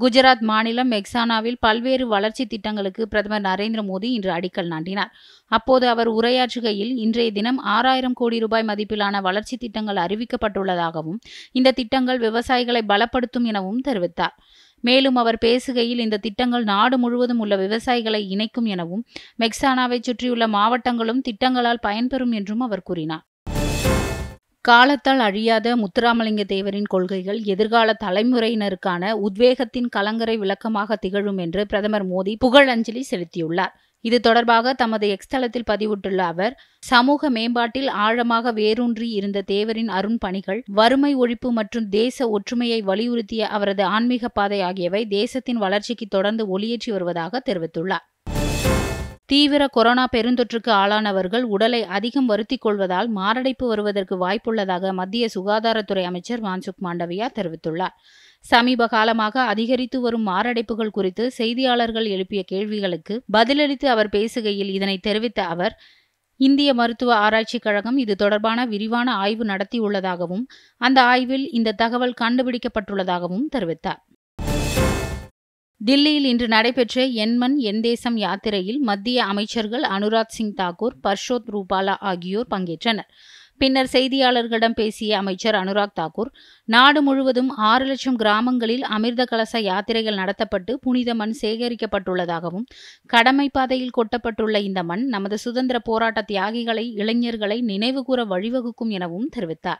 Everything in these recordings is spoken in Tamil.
குஜராத் மாநிலம் மெக்சானாவில் பல்வேறு வளர்ச்சி திட்டங்களுக்கு பிரதமர் நரேந்திர மோடி இன்று அடிக்கல் நாட்டினார் அப்போது அவர் உரையாற்றுகையில் இன்றைய தினம் ஆறாயிரம் கோடி ரூபாய் மதிப்பிலான வளர்ச்சி திட்டங்கள் அறிவிக்கப்பட்டுள்ளதாகவும் இந்த திட்டங்கள் விவசாயிகளை பலப்படுத்தும் எனவும் தெரிவித்தார் மேலும் அவர் பேசுகையில் இந்த திட்டங்கள் நாடு முழுவதும் உள்ள விவசாயிகளை இணைக்கும் எனவும் மெக்சானாவை சுற்றியுள்ள மாவட்டங்களும் திட்டங்களால் பயன்பெறும் என்றும் அவர் கூறினார் காலத்தால் அழியாத முத்துராமலிங்க தேவரின் கொள்கைகள் எதிர்கால தலைமுறையினருக்கான உத்வேகத்தின் கலங்கரை விளக்கமாக திகழும் என்று பிரதமர் மோடி புகழஞ்சலி செலுத்தியுள்ளார் இது தொடர்பாக தமது எக்ஸ் தளத்தில் பதிவிட்டுள்ள அவர் சமூக மேம்பாட்டில் ஆழமாக வேரூன்றி இருந்த தேவரின் அருண் பணிகள் வறுமை ஒழிப்பு மற்றும் தேச ஒற்றுமையை வலியுறுத்திய அவரது ஆன்மீக பாதை ஆகியவை தேசத்தின் வளர்ச்சிக்கு தொடர்ந்து ஒளியேற்றி வருவதாக தெரிவித்துள்ளார் தீவிர கொரோனா பெருந்தொற்றுக்கு ஆளானவர்கள் உடலை அதிகம் வருத்திக் கொள்வதால் மாரடைப்பு வருவதற்கு வாய்ப்புள்ளதாக மத்திய சுகாதாரத்துறை அமைச்சர் மான்சுக் மாண்டவியா தெரிவித்துள்ளார் சமீப காலமாக அதிகரித்து வரும் மாரடைப்புகள் குறித்து செய்தியாளர்கள் எழுப்பிய கேள்விகளுக்கு பதிலளித்து அவர் பேசுகையில் இதனை தெரிவித்த அவர் இந்திய மருத்துவ ஆராய்ச்சிக் கழகம் இது தொடர்பான விரிவான ஆய்வு நடத்தியுள்ளதாகவும் அந்த ஆய்வில் இந்த தகவல் கண்டுபிடிக்கப்பட்டுள்ளதாகவும் தெரிவித்தார் தில்லியில் இன்று நடைபெற்ற எண்மண் என் தேசம் யாத்திரையில் மத்திய அமைச்சர்கள் அனுராக் சிங் தாக்கூர் பர்ஷோத் ரூபாலா ஆகியோர் பங்கேற்றனர் பின்னர் செய்தியாளர்களிடம் பேசிய அமைச்சர் அனுராக் தாக்கூர் நாடு முழுவதும் ஆறு லட்சம் கிராமங்களில் அமிர்த கலச யாத்திரைகள் நடத்தப்பட்டு புனித மண் சேகரிக்கப்பட்டுள்ளதாகவும் கடமை பாதையில் கொட்டப்பட்டுள்ள இந்த மண் நமது சுதந்திர போராட்ட தியாகிகளை இளைஞர்களை நினைவுகூர வழிவகுக்கும் எனவும் தெரிவித்தார்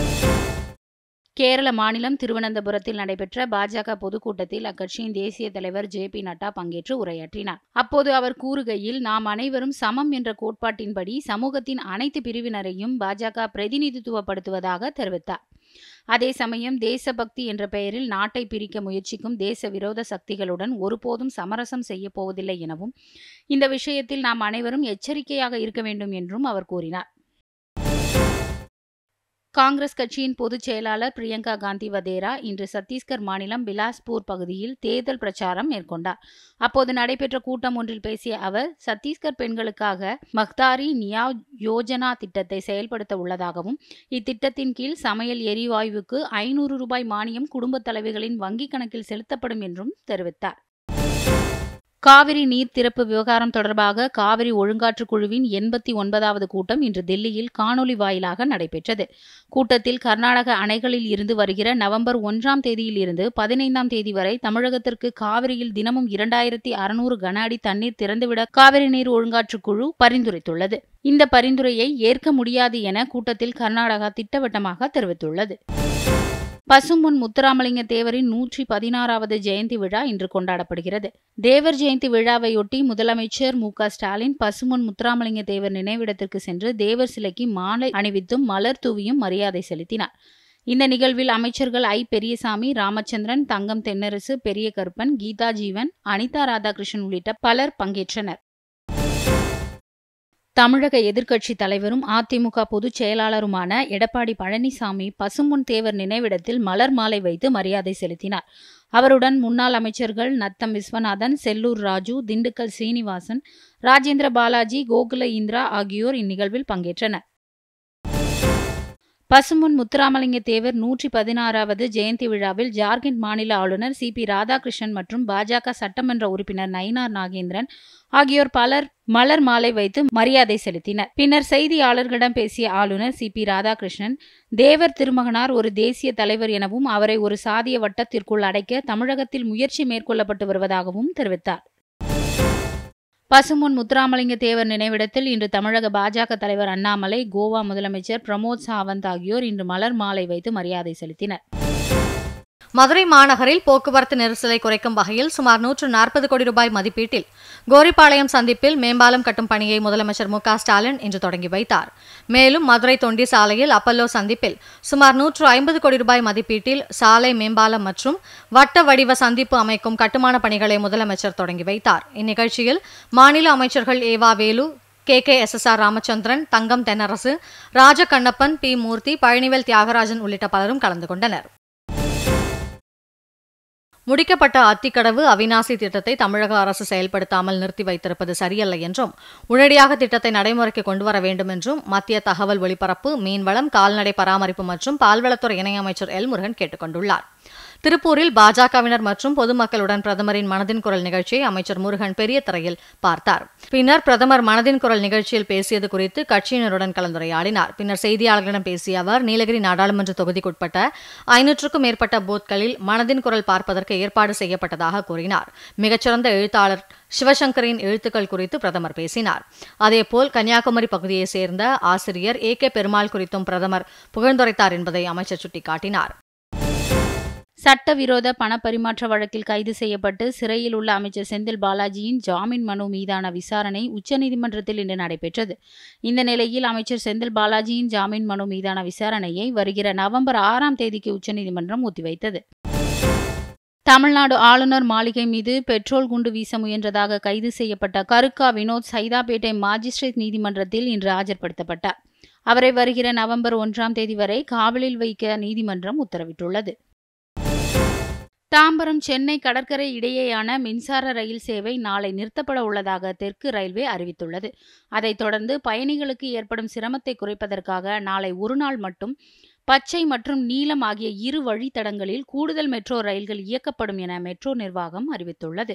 கேரள மாநிலம் திருவனந்தபுரத்தில் நடைபெற்ற பாஜக பொதுக்கூட்டத்தில் அக்கட்சியின் தேசிய தலைவர் ஜே பி நட்டா பங்கேற்று உரையாற்றினார் அப்போது அவர் கூறுகையில் நாம் அனைவரும் சமம் என்ற கோட்பாட்டின்படி சமூகத்தின் அனைத்து பிரிவினரையும் பாஜக பிரதிநிதித்துவப்படுத்துவதாக தெரிவித்தார் அதே சமயம் தேசபக்தி என்ற பெயரில் நாட்டை பிரிக்க முயற்சிக்கும் தேச விரோத சக்திகளுடன் ஒருபோதும் சமரசம் செய்ய போவதில்லை எனவும் இந்த விஷயத்தில் நாம் அனைவரும் எச்சரிக்கையாக இருக்க வேண்டும் என்றும் அவர் கூறினார் காங்கிரஸ் கட்சியின் பொதுச் செயலாளர் பிரியங்கா காந்தி வதேரா இன்று சத்தீஸ்கர் மாநிலம் பிலாஸ்பூர் பகுதியில் தேர்தல் பிரச்சாரம் மேற்கொண்டார் அப்போது நடைபெற்ற கூட்டம் ஒன்றில் பேசிய அவர் சத்தீஸ்கர் பெண்களுக்காக மக்தாரி நியாவ் யோஜனா திட்டத்தை செயல்படுத்த உள்ளதாகவும் இத்திட்டத்தின் கீழ் சமையல் எரிவாயுவுக்கு ஐநூறு ரூபாய் மானியம் குடும்பத் தலைவிகளின் வங்கிக் கணக்கில் செலுத்தப்படும் என்றும் தெரிவித்தார் காவிரி நீர் திறப்பு விவகாரம் தொடர்பாக காவிரி ஒழுங்காற்றுக் குழுவின் எண்பத்தி ஒன்பதாவது கூட்டம் இன்று தில்லியில் காணொலி வாயிலாக நடைபெற்றது கூட்டத்தில் கர்நாடக அணைகளில் இருந்து வருகிற நவம்பர் ஒன்றாம் தேதியில் இருந்து பதினைந்தாம் தேதி வரை தமிழகத்திற்கு காவிரியில் தினமும் இரண்டாயிரத்தி அறுநூறு கன அடி தண்ணீர் திறந்துவிட காவிரி நீர் ஒழுங்காற்றுக் குழு பரிந்துரைத்துள்ளது இந்த பரிந்துரையை ஏற்க முடியாது என கூட்டத்தில் கர்நாடகா திட்டவட்டமாக தெரிவித்துள்ளது பசும்பொன் முத்துராமலிங்க தேவரின் நூற்றி பதினாறாவது ஜெயந்தி விழா இன்று கொண்டாடப்படுகிறது தேவர் ஜெயந்தி விழாவையொட்டி முதலமைச்சர் மு ஸ்டாலின் பசும்பொன் முத்துராமலிங்க தேவர் நினைவிடத்திற்கு சென்று தேவர் சிலைக்கு மாலை அணிவித்தும் மலர் தூவியும் மரியாதை செலுத்தினார் இந்த நிகழ்வில் அமைச்சர்கள் ஐ பெரியசாமி ராமச்சந்திரன் தங்கம் தென்னரசு பெரிய கருப்பன் கீதா ஜீவன் அனிதா ராதாகிருஷ்ணன் உள்ளிட்ட பலர் பங்கேற்றனர் தமிழக எதிர்க்கட்சித் தலைவரும் அதிமுக பொதுச் செயலாளருமான எடப்பாடி பழனிசாமி பசும்பொன் தேவர் நினைவிடத்தில் மலர் மாலை வைத்து மரியாதை செலுத்தினார் அவருடன் முன்னாள் அமைச்சர்கள் நத்தம் விஸ்வநாதன் செல்லூர் ராஜு திண்டுக்கல் சீனிவாசன் ராஜேந்திர பாலாஜி கோகுல இந்திரா ஆகியோர் இந்நிகழ்வில் பங்கேற்றனர் பசும்பொன் முத்துராமலிங்க தேவர் நூற்றி பதினாறாவது ஜெயந்தி விழாவில் ஜார்க்கண்ட் மாநில ஆளுநர் சி பி ராதாகிருஷ்ணன் மற்றும் பாஜக சட்டமன்ற உறுப்பினர் நயினார் நாகேந்திரன் ஆகியோர் பலர் மலர் மாலை வைத்து மரியாதை செலுத்தினர் பின்னர் செய்தியாளர்களிடம் பேசிய ஆளுநர் சி பி ராதாகிருஷ்ணன் தேவர் திருமகனார் ஒரு தேசிய தலைவர் எனவும் அவரை ஒரு சாதிய வட்டத்திற்குள் அடைக்க தமிழகத்தில் முயற்சி மேற்கொள்ளப்பட்டு வருவதாகவும் தெரிவித்தார் பசும்பொன் முத்துராமலிங்க தேவர் நினைவிடத்தில் இன்று தமிழக பாஜக தலைவர் அண்ணாமலை கோவா முதலமைச்சர் பிரமோத் சாவந்த் ஆகியோர் இன்று மலர் மாலை வைத்து மரியாதை செலுத்தினர் மதுரை மாநகரில் போக்குவரத்து நெரிசலை குறைக்கும் வகையில் சுமார் நூற்று நாற்பது கோடி ரூபாய் மதிப்பீட்டில் கோரிப்பாளையம் சந்திப்பில் மேம்பாலம் கட்டும் பணியை முதலமைச்சர் மு ஸ்டாலின் இன்று தொடங்கி வைத்தார் மேலும் மதுரை தொண்டி சாலையில் அப்பல்லோ சந்திப்பில் சுமார் நூற்று ஐம்பது கோடி ரூபாய் மதிப்பீட்டில் சாலை மேம்பாலம் மற்றும் வட்ட வடிவ சந்திப்பு அமைக்கும் கட்டுமான பணிகளை முதலமைச்சர் தொடங்கி வைத்தார் இந்நிகழ்ச்சியில் மாநில அமைச்சர்கள் E V Velu K K S S R Ramachandran Thangam Thennarasu Rajakannappan P Moorthy Palanivel Thiagarajan உள்ளிட்ட பலரும் கலந்து கொண்டனர் முடிக்கப்பட்ட அத்திக்கடவு அவினாசி திட்டத்தை தமிழக அரசு செயல்படுத்தாமல் நிறுத்தி வைத்திருப்பது சரியல்ல என்றும் உடனடியாக திட்டத்தை நடைமுறைக்கு கொண்டுவர வேண்டும் என்றும் மத்திய தகவல் ஒலிபரப்பு மீன்வளம் கால்நடை பராமரிப்பு மற்றும் பால்வளத்துறை இணையமைச்சர் எல் முருகன் கேட்டுக் கொண்டுள்ளார் திருப்பூரில் பாஜகவினர் மற்றும் பொதுமக்களுடன் பிரதமரின் மனதின் குரல் நிகழ்ச்சியை அமைச்சர் முருகன் பெரிய திரையில் பார்த்தார் பின்னர் பிரதமர் மனதின் குரல் நிகழ்ச்சியில் பேசியது குறித்து கட்சியினருடன் கலந்துரையாடினார் பின்னர் செய்தியாளர்களிடம் பேசிய அவர் நீலகிரி நாடாளுமன்ற தொகுதிக்குட்பட்ட ஐநூற்றுக்கும் மேற்பட்ட பூத்களில் மனதின் குரல் பார்ப்பதற்கு ஏற்பாடு செய்யப்பட்டதாக கூறினார் மிகச்சிறந்த எழுத்தாளர் சிவசங்கரின் எழுத்துக்கள் குறித்து பிரதமர் பேசினார் அதேபோல் கன்னியாகுமரி பகுதியைச் சேர்ந்த ஆசிரியர் ஏ கே பெருமாள் குறித்தும் பிரதமர் புகழ்ந்துரைத்தார் என்பதை அமைச்சர் சுட்டிக்காட்டினார் சட்டவிரோத பணப்பரிமாற்ற வழக்கில் கைது செய்யப்பட்டு சிறையில் உள்ள அமைச்சர் செந்தில் பாலாஜியின் ஜாமீன் மனு மீதான விசாரணை உச்சநீதிமன்றத்தில் இன்று நடைபெற்றது இந்த நிலையில் அமைச்சர் செந்தில் பாலாஜியின் ஜாமீன் மனு மீதான விசாரணையை வருகிற நவம்பர் ஆறாம் தேதிக்கு உச்சநீதிமன்றம் ஒத்திவைத்தது தமிழ்நாடு ஆளுநர் மாளிகை மீது பெட்ரோல் குண்டு வீச முயன்றதாக கைது செய்யப்பட்ட கருக்கா வினோத் சைதாப்பேட்டை மாஜிஸ்ட்ரேட் நீதிமன்றத்தில் இன்று ஆஜர்படுத்தப்பட்டார் அவரை வருகிற நவம்பர் ஒன்றாம் தேதி வரை காவலில் வைக்க நீதிமன்றம் உத்தரவிட்டுள்ளது தாம்பரம் சென்னை கடற்கரை இடையேயான மின்சார ரயில் சேவை நாளை நிறுத்தப்பட உள்ளதாக தெற்கு ரயில்வே அறிவித்துள்ளது அதைத் தொடர்ந்து பயணிகளுக்கு ஏற்படும் சிரமத்தை குறைப்பதற்காக நாளை ஒருநாள் மட்டும் பச்சை மற்றும் நீலம் ஆகிய இரு வழித்தடங்களில் கூடுதல் மெட்ரோ ரயில்கள் இயக்கப்படும் என மெட்ரோ நிர்வாகம் அறிவித்துள்ளது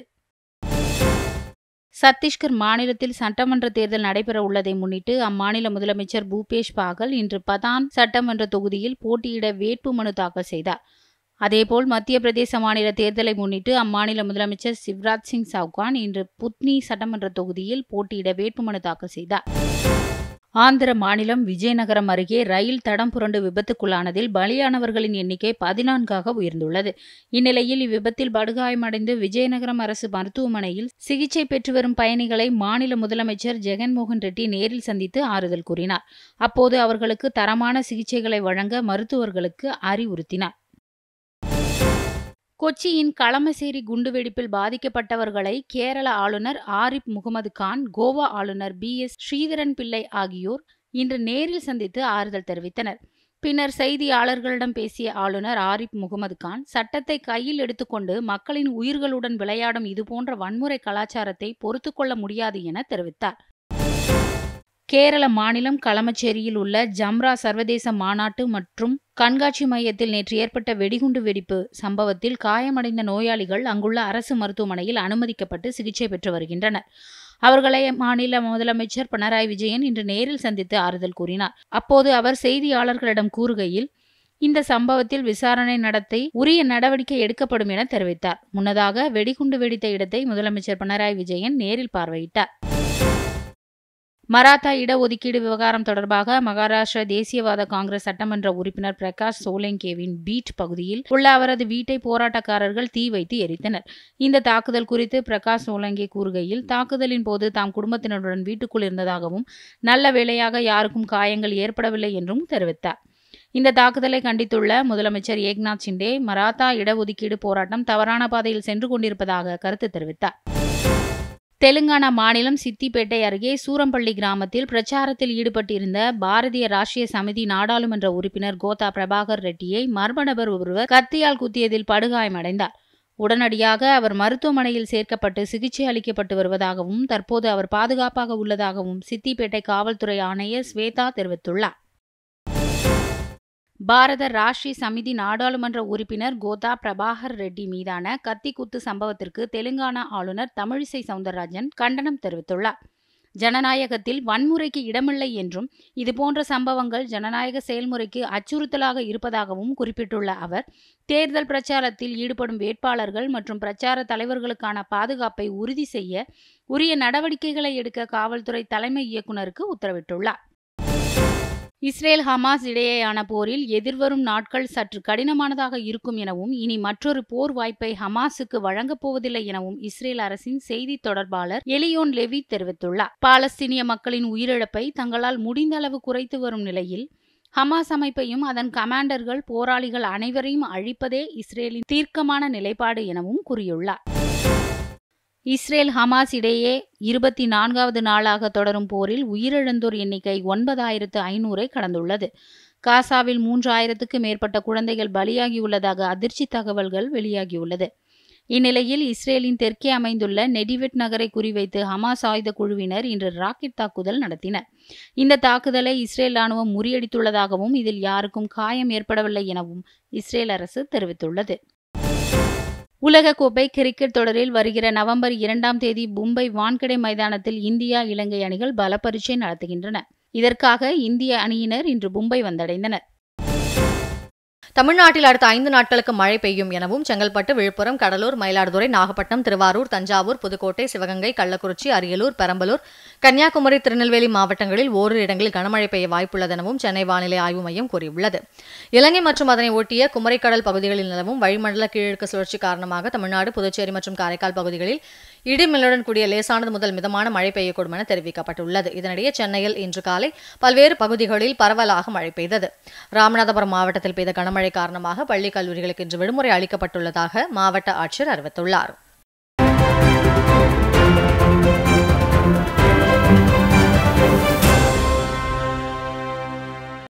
சத்தீஸ்கர் மாநிலத்தில் சட்டமன்ற தேர்தல் நடைபெற உள்ளதை முன்னிட்டு அம்மாநில முதலமைச்சர் பூபேஷ் பாகல் இன்று பதான் சட்டமன்ற தொகுதியில் போட்டியிட வேட்புமனு தாக்கல் செய்தார் அதேபோல் மத்திய பிரதேச மாநில தேர்தலை முன்னிட்டு அம்மாநில முதலமைச்சர் சிவராஜ் சிங் சவுகான் இன்று புத்னி சட்டமன்ற தொகுதியில் போட்டியிட வேட்புமனு தாக்கல் செய்தார் ஆந்திர மாநிலம் விஜயநகரம் அருகே ரயில் தடம் புரண்டு விபத்துக்குள்ளானதில் பலியானவர்களின் எண்ணிக்கை பதினான்காக உயர்ந்துள்ளது இந்நிலையில் இவ்விபத்தில் படுகாயமடைந்து விஜயநகரம் அரசு மருத்துவமனையில் சிகிச்சை பெற்று வரும் பயணிகளை மாநில முதலமைச்சர் ஜெகன்மோகன் ரெட்டி நேரில் சந்தித்து ஆறுதல் கூறினார் அப்போது அவர்களுக்கு தரமான சிகிச்சைகளை வழங்க மருத்துவர்களுக்கு அறிவுறுத்தினார் கொச்சியின் களமசேரி குண்டுவெடிப்பில் பாதிக்கப்பட்டவர்களை கேரள ஆளுநர் ஆரிப் முகமது கான் கோவா ஆளுநர் பி எஸ் ஸ்ரீதரன் பிள்ளை ஆகியோர் இன்று நேரில் சந்தித்து ஆறுதல் தெரிவித்தனர் பின்னர் செய்தியாளர்களிடம் பேசிய ஆளுநர் ஆரிப் முகமது கான் சட்டத்தை கையில் எடுத்துக்கொண்டு மக்களின் உயிர்களுடன் விளையாடும் இதுபோன்ற வன்முறை கலாச்சாரத்தை பொறுத்துக்கொள்ள முடியாது என தெரிவித்தார் கேரள மாநிலம் களமச்சேரியில் உள்ள ஜம்ரா சர்வதேச மாநாட்டு மற்றும் கண்காட்சி மையத்தில் நேற்று ஏற்பட்ட வெடிகுண்டு வெடிப்பு சம்பவத்தில் காயமடைந்த நோயாளிகள் அங்குள்ள அரசு மருத்துவமனையில் அனுமதிக்கப்பட்டு சிகிச்சை பெற்று வருகின்றனர் அவர்களை மாநில முதலமைச்சர் பினராயி விஜயன் இன்று நேரில் சந்தித்து ஆறுதல் கூறினார் அப்போது அவர் செய்தியாளர்களிடம் கூறுகையில் இந்த சம்பவத்தில் விசாரணை நடத்தி உரிய நடவடிக்கை எடுக்கப்படும் என தெரிவித்தார் முன்னதாக வெடிகுண்டு வெடித்த இடத்தை முதலமைச்சர் பினராயி விஜயன் நேரில் பார்வையிட்டார் மராத்தா இடஒதுக்கீடு விவகாரம் தொடர்பாக மகாராஷ்டிரா தேசியவாத காங்கிரஸ் சட்டமன்ற உறுப்பினர் பிரகாஷ் சோலங்கேவின் பீட் பகுதியில் உள்ள அவரது வீட்டை போராட்டக்காரர்கள் தீ வைத்து எரித்தனர் இந்த தாக்குதல் குறித்து பிரகாஷ் சோலங்கே கூறுகையில் தாக்குதலின் போது தாம் குடும்பத்தினருடன் வீட்டுக்குள் இருந்ததாகவும் நல்ல வேளையாக யாருக்கும் காயங்கள் ஏற்படவில்லை என்றும் தெரிவித்தார் இந்த தாக்குதலை கண்டித்துள்ள முதலமைச்சர் ஏக்நாத் சிண்டே மராத்தா இடஒதுக்கீடு போராட்டம் தவறான பாதையில் சென்று கொண்டிருப்பதாக கருத்து தெரிவித்தார் தெலுங்கானா மாநிலம் சித்திப்பேட்டை அருகே சூரம்பள்ளி கிராமத்தில் பிரச்சாரத்தில் ஈடுபட்டிருந்த பாரதிய ராஷ்டிரிய சமிதி நாடாளுமன்ற உறுப்பினர் கோதா பிரபாகர் ரெட்டியை மர்ம நபர் ஒருவர் கத்தியால் குத்தியதில் படுகாயமடைந்தார் உடனடியாக அவர் மருத்துவமனையில் சேர்க்கப்பட்டு சிகிச்சை அளிக்கப்பட்டு வருவதாகவும் தற்போது அவர் பாதுகாப்பாக உள்ளதாகவும் சித்திப்பேட்டை காவல்துறை ஆணையர் ஸ்வேதா தெரிவித்துள்ளார் பாரத ராஷ்டிரிய சமிதி நாடாளுமன்ற உறுப்பினர் கோதா பிரபாகர் ரெட்டி மீதான கத்திக்குத்து சம்பவத்திற்கு தெலுங்கானா ஆளுநர் தமிழிசை சவுந்தரராஜன் கண்டனம் தெரிவித்துள்ளார் ஜனநாயகத்தில் வன்முறைக்கு இடமில்லை என்றும் இதுபோன்ற சம்பவங்கள் ஜனநாயக செயல்முறைக்கு அச்சுறுத்தலாக இருப்பதாகவும் குறிப்பிட்டுள்ள அவர் தேர்தல் பிரச்சாரத்தில் ஈடுபடும் வேட்பாளர்கள் மற்றும் பிரச்சார தலைவர்களுக்கான பாதுகாப்பை உறுதி செய்ய உரிய நடவடிக்கைகளை எடுக்க காவல்துறை தலைமை இயக்குநருக்கு உத்தரவிட்டுள்ளார் இஸ்ரேல் ஹமாஸ் இடையேயான போரில் எதிர்வரும் நாட்கள் சற்று கடினமானதாக இருக்கும் எனவும் இனி மற்றொரு போர் வாய்ப்பை ஹமாஸுக்கு வழங்கப் போவதில்லை எனவும் இஸ்ரேல் அரசின் செய்தி தொடர்பாளர் எலியோன் லெவி தெரிவித்துள்ளார் பாலஸ்தீனிய மக்களின் உயிரிழப்பை தங்களால் முடிந்த அளவு குறைத்து வரும் நிலையில் ஹமாஸ் அமைப்பையும் அதன் கமாண்டர்கள் போராளிகள் அனைவரையும் அழிப்பதே இஸ்ரேலின் தீர்க்கமான நிலைப்பாடு எனவும் கூறியுள்ளார் இஸ்ரேல் ஹமாஸ் இடையே இருபத்தி நான்காவது நாளாக தொடரும் போரில் உயிரிழந்தோர் எண்ணிக்கை ஒன்பதாயிரத்து ஐநூறை கடந்துள்ளது காசாவில் மூன்றாயிரத்துக்கு மேற்பட்ட குழந்தைகள் பலியாகியுள்ளதாக அதிர்ச்சி தகவல்கள் வெளியாகியுள்ளது இந்நிலையில் இஸ்ரேலின் தெற்கே அமைந்துள்ள நெடிவெட் நகரை குறிவைத்து ஹமாஸ் ஆயுத குழுவினர் இன்று ராக்கெட் தாக்குதல் நடத்தினர் இந்த தாக்குதலை இஸ்ரேல் ராணுவம் முறியடித்துள்ளதாகவும் இதில் யாருக்கும் காயம் ஏற்படவில்லை எனவும் இஸ்ரேல் அரசு தெரிவித்துள்ளது உலகக்கோப்பை கிரிக்கெட் தொடரில் வருகிற நவம்பர் இரண்டாம் தேதி மும்பை வான்கடை மைதானத்தில் இந்தியா இலங்கை அணிகள் பல பரீட்சை நடத்துகின்றன இதற்காக இந்திய அணியினர் இன்று மும்பை வந்தடைந்தனர் தமிழ்நாட்டில் அடுத்த ஐந்து நாட்களுக்கு மழை பெய்யும் எனவும் செங்கல்பட்டு விழுப்புரம் கடலூர் மயிலாடுதுறை நாகப்பட்டினம் திருவாரூர் தஞ்சாவூர் புதுக்கோட்டை சிவகங்கை கள்ளக்குறிச்சி அரியலூர் பெரம்பலூர் கன்னியாகுமரி திருநெல்வேலி மாவட்டங்களில் ஓரிரு இடங்களில் கனமழை பெய்ய வாய்ப்புள்ளதெனவும் சென்னை வானிலை ஆய்வு மையம் கூறியுள்ளது இலங்கை மற்றும் அதனை ஒட்டிய குமரிக்கடல் பகுதிகளில் நிலவும் வளிமண்டல கீழடுக்கு சுழற்சி காரணமாக தமிழ்நாடு புதுச்சேரி மற்றும் காரைக்கால் பகுதிகளில் இடிமின்னலுடன் கூடிய லேசானது முதல் மிதமான மழை பெய்யக்கூடும் என தெரிவிக்கப்பட்டுள்ளது இதனிடையே சென்னையில் இன்று காலை பல்வேறு பகுதிகளில் பரவலாக மழை பெய்தது ராமநாதபுரம் மாவட்டத்தில் பெய்த கனமழை காரணமாக பள்ளி கல்லூரிகளுக்கு இன்று விடுமுறை அளிக்கப்பட்டுள்ளதாக மாவட்ட ஆட்சியர் அறிவித்துள்ளார்